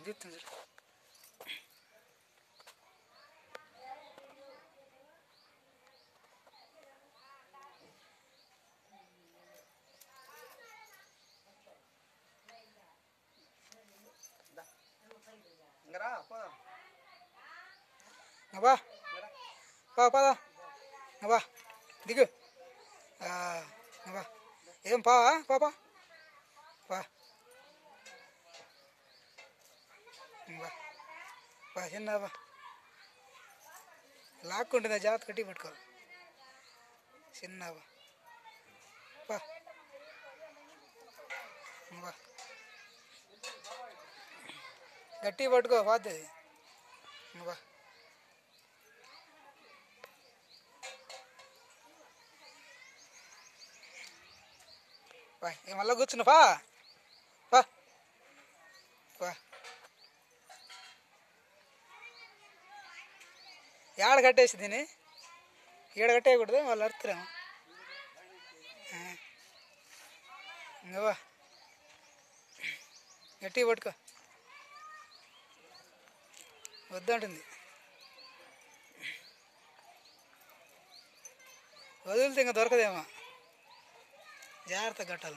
తీస్తుంది చూడు ఇంకరా పోదాం అబ్బా పా పదా అబ్బా దిగు ఆ, అబ్బా ఏం పావా పాపా పా బా బా చిన్న బా లాక్కుంటుందా జాగ్రత్త కట్టి పట్టుకోవాలి చిన్న బా పా బా గట్టి పట్టుకో పోతుంది బా పా ఏ మళ్ళీ కూర్చున్నా పా పా పా ఏడ కట్టేసి దీన్ని ఈడ కట్టేయకూడదు వాళ్ళు అరుతురేమో ఇంకవా గట్టిగా పట్టుకో వద్దంటుంది వదిలితే ఇంకా దొరకదేమో జాగ్రత్తగా కట్టాలి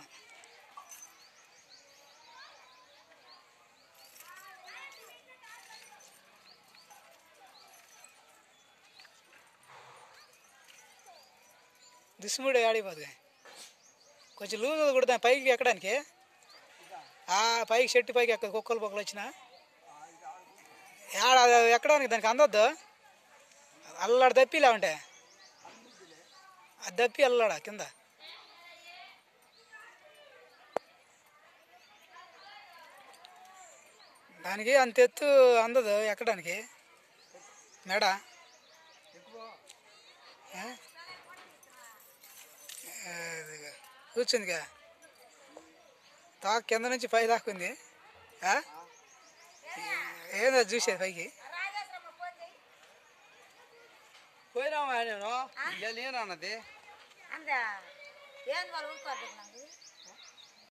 దుస్ముడు ఆడిపోతుంది కొంచెం లూజ్ కుడతాం పైకి ఎక్కడానికి ఆ పైకి చెట్టు పైకి ఎక్క కుక్కలు పొక్కలు వచ్చిన ఏడ అది ఎక్కడానికి దానికి అందొద్దు అల్లాడు దప్పిలా ఉంటే అది దప్పి అల్లాడా కింద దానికి అంత ఎత్తు అందదు ఎక్కడానికి మేడ ఆ? అదిగో. కూర్చుందిగా తాక కింద నుంచి పై దాకుంది ఆ? ఏందో చూసేది పైకి పోయినామా నేను ఇక నేను అన్నది అంద ఏం వాళ్ళు ఊరుకోవద్దు నాకు